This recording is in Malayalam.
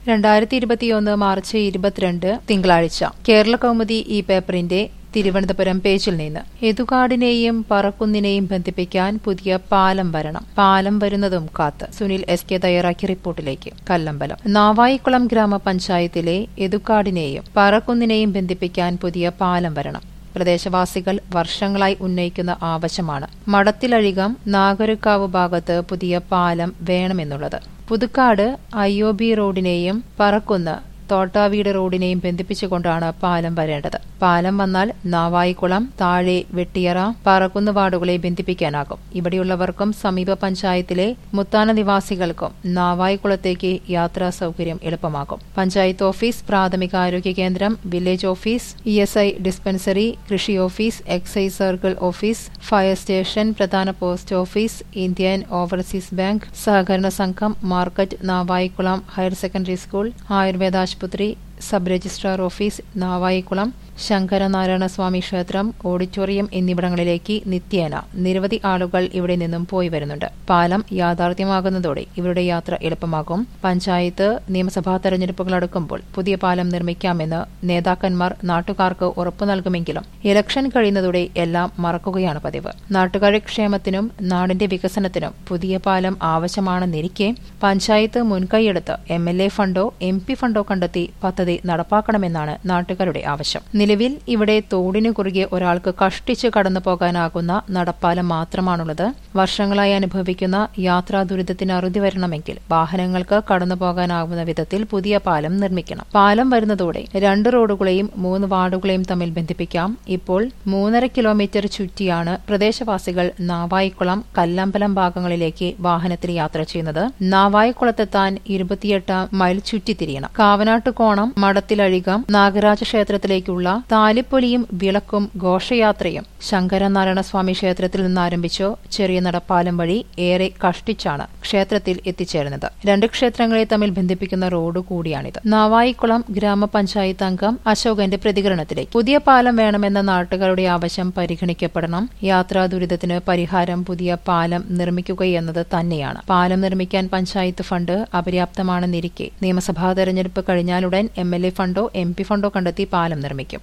രണ്ടായിരത്തി ഇരുപത്തിയൊന്ന് മാർച്ച് ഇരുപത്തിരണ്ട് തിങ്കളാഴ്ച കേരള കൗമുദി ഈ പേപ്പറിന്റെ തിരുവനന്തപുരം പേജിൽ നിന്ന് എതുകാടിനെയും പറക്കുന്നിനെയും ബന്ധിപ്പിക്കാൻ പുതിയ പാലം വരണം പാലം വരുന്നതും കാത്ത് സുനിൽ എസ് കെ തയ്യാറാക്കിയ റിപ്പോർട്ടിലേക്ക് കല്ലമ്പലം നാവായിക്കുളം ഗ്രാമപഞ്ചായത്തിലെ എതുകാടിനെയും പറക്കുന്നിനെയും ബന്ധിപ്പിക്കാൻ പുതിയ പാലം വരണം പ്രദേശവാസികൾ വർഷങ്ങളായി ഉന്നയിക്കുന്ന ആവശ്യമാണ് മടത്തിലഴികം നാഗരുക്കാവ് ഭാഗത്ത് പുതിയ പാലം വേണമെന്നുള്ളത് പുതുക്കാട് ഐ ഒ ബി റോഡിനെയും പറക്കുന്ന് തോട്ടാവീട് റോഡിനെയും ബന്ധിപ്പിച്ചുകൊണ്ടാണ് പാലം വരേണ്ടത് പാലം വന്നാൽ നാവായിക്കുളം താഴെ വെട്ടിയറ പറക്കുന്ന് വാർഡുകളെ ബന്ധിപ്പിക്കാനാകും ഇവിടെയുള്ളവർക്കും സമീപ പഞ്ചായത്തിലെ മുത്താന നിവാസികൾക്കും നാവായിക്കുളത്തേക്ക് യാത്രാ സൗകര്യം എളുപ്പമാകും പഞ്ചായത്ത് ഓഫീസ് പ്രാഥമികാരോഗ്യ കേന്ദ്രം village office E S I dispensary കൃഷി office excise circle office fire station പ്രധാന post office Indian overseas bank സഹകരണ സംഘം market Navaikulam higher secondary school Ayurveda ആശുപത്രി sub registrar office Navaikulam Sankaranarayana Swami ക്ഷേത്രം ഓഡിറ്റോറിയം എന്നിവിടങ്ങളിലേക്ക് നിത്യേന നിരവധി ആളുകൾ ഇവിടെ നിന്നും പോയി വരുന്നുണ്ട് പാലം യാഥാർത്ഥ്യമാകുന്നതോടെ ഇവരുടെ യാത്ര എളുപ്പമാകും പഞ്ചായത്ത് നിയമസഭാ തെരഞ്ഞെടുപ്പുകൾ അടുക്കുമ്പോൾ പുതിയ പാലം നിർമ്മിക്കാമെന്ന് നേതാക്കന്മാർ നാട്ടുകാർക്ക് ഉറപ്പു നൽകുമെങ്കിലും ഇലക്ഷൻ കഴിയുന്നതോടെ എല്ലാം മറക്കുകയാണ് പതിവ് നാട്ടുകാരുടെ ക്ഷേമത്തിനും നാടിന്റെ വികസനത്തിനും പുതിയ പാലം ആവശ്യമാണെന്നിരിക്കെ പഞ്ചായത്ത് മുൻകൈയെടുത്ത് എം എൽ എ ഫണ്ടോ എം പി ഫണ്ടോ കണ്ടെത്തി പദ്ധതി നടപ്പാക്കണമെന്നാണ് നാട്ടുകാരുടെ ആവശ്യം നിലവിൽ ഇവിടെ തോടിനു കുറുകെ ഒരാൾക്ക് കഷ്ടിച്ച് കടന്നു പോകാനാകുന്ന നടപ്പാലം മാത്രമാണുള്ളത് വർഷങ്ങളായി അനുഭവിക്കുന്ന യാത്രാ ദുരിതത്തിന് അറുതി വരണമെങ്കിൽ വാഹനങ്ങൾക്ക് കടന്നു പോകാനാകുന്ന വിധത്തിൽ പുതിയ പാലം നിർമ്മിക്കണം പാലം വരുന്നതോടെ രണ്ട് റോഡുകളെയും മൂന്ന് വാർഡുകളെയും തമ്മിൽ ബന്ധിപ്പിക്കാം ഇപ്പോൾ മൂന്നര കിലോമീറ്റർ ചുറ്റിയാണ് പ്രദേശവാസികൾ നാവായിക്കുളം കല്ലമ്പലം ഭാഗങ്ങളിലേക്ക് വാഹനത്തിൽ യാത്ര ചെയ്യുന്നത് നാവായിക്കുളത്തെത്താൻ ഇരുപത്തിയെട്ട് മൈൽ ചുറ്റിത്തിരിയണം കാവനാട്ടുകോണം മടത്തിലഴികം നാഗരാജ ക്ഷേത്രത്തിലേക്കുള്ള താലിപ്പൊലിയും വിളക്കും ഘോഷയാത്രയും ശങ്കരനാരായണ സ്വാമി ക്ഷേത്രത്തിൽ നിന്ന് ആരംഭിച്ചോ ചെറിയ നടപ്പാലം വഴി ഏറെ കഷ്ടിച്ചാണ് ക്ഷേത്രത്തിൽ എത്തിച്ചേരുന്നത് രണ്ട് ക്ഷേത്രങ്ങളെ തമ്മിൽ ബന്ധിപ്പിക്കുന്ന റോഡ് കൂടിയാണിത് നാവായിക്കുളം ഗ്രാമപഞ്ചായത്ത് അംഗം അശോകന്റെ പ്രതികരണത്തിലേക്ക് പുതിയ പാലം വേണമെന്ന നാട്ടുകാരുടെ ആവശ്യം പരിഗണിക്കപ്പെടണം യാത്രാ ദുരിതത്തിന് പരിഹാരം പുതിയ പാലം നിർമ്മിക്കുകയെന്നത് തന്നെയാണ് പാലം നിർമ്മിക്കാൻ പഞ്ചായത്ത് ഫണ്ട് അപര്യാപ്തമാണെന്നിരിക്കെ നിയമസഭാ തെരഞ്ഞെടുപ്പ് കഴിഞ്ഞാലുടൻ എം എൽ എ ഫണ്ടോ എം പി ഫണ്ടോ കണ്ടെത്തി പാലം നിർമ്മിക്കും